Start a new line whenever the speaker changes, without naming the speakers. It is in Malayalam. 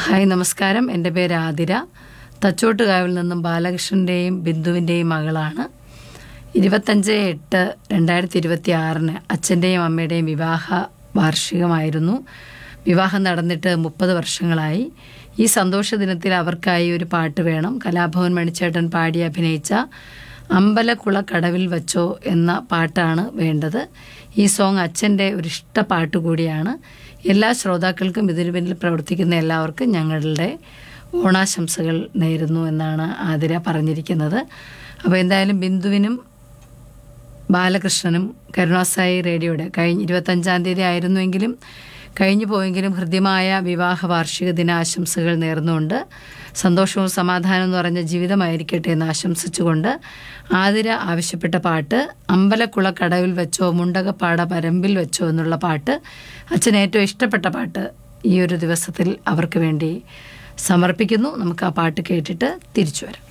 ഹായ് നമസ്കാരം എൻ്റെ പേര് ആതിര തച്ചോട്ടുകാവിൽ നിന്നും ബാലകൃഷ്ണൻ്റെയും ബിന്ദുവിൻ്റെയും മകളാണ് ഇരുപത്തഞ്ച് എട്ട് രണ്ടായിരത്തി ഇരുപത്തി ആറിന് അച്ഛൻ്റെയും അമ്മയുടെയും വിവാഹ വാർഷികമായിരുന്നു വിവാഹം നടന്നിട്ട് മുപ്പത് വർഷങ്ങളായി ഈ സന്തോഷ ദിനത്തിൽ അവർക്കായി ഒരു പാട്ട് വേണം കലാഭവൻ മണിച്ചേട്ടൻ പാടി അഭിനയിച്ച അമ്പലക്കുള കടവിൽ വച്ചോ എന്ന പാട്ടാണ് വേണ്ടത് ഈ സോങ് അച്ഛൻ്റെ ഒരു ഇഷ്ട പാട്ട് കൂടിയാണ് എല്ലാ ശ്രോതാക്കൾക്കും ഇതിനു പിന്നിൽ പ്രവർത്തിക്കുന്ന എല്ലാവർക്കും ഞങ്ങളുടെ ഓണാശംസകൾ നേരുന്നു എന്നാണ് ആതിര പറഞ്ഞിരിക്കുന്നത് അപ്പോൾ എന്തായാലും ബിന്ദുവിനും ബാലകൃഷ്ണനും കരുണാസായി റേഡിയോയുടെ കഴിഞ്ഞ ഇരുപത്തഞ്ചാം തീയതി ആയിരുന്നുവെങ്കിലും കഴിഞ്ഞു പോയെങ്കിലും ഹൃദ്യമായ വിവാഹ വാർഷിക ദിനാശംസകൾ നേർന്നുകൊണ്ട് സന്തോഷവും സമാധാനവും നിറഞ്ഞ ജീവിതമായിരിക്കട്ടെ എന്ന് ആശംസിച്ചുകൊണ്ട് ആതിര ആവശ്യപ്പെട്ട പാട്ട് അമ്പലക്കുള കടവിൽ വെച്ചോ മുണ്ടകപ്പാട പരമ്പിൽ വെച്ചോ എന്നുള്ള പാട്ട് അച്ഛന് ഏറ്റവും ഇഷ്ടപ്പെട്ട പാട്ട് ഈ ഒരു ദിവസത്തിൽ അവർക്ക് വേണ്ടി സമർപ്പിക്കുന്നു നമുക്ക് ആ പാട്ട് കേട്ടിട്ട് തിരിച്ചു വരാം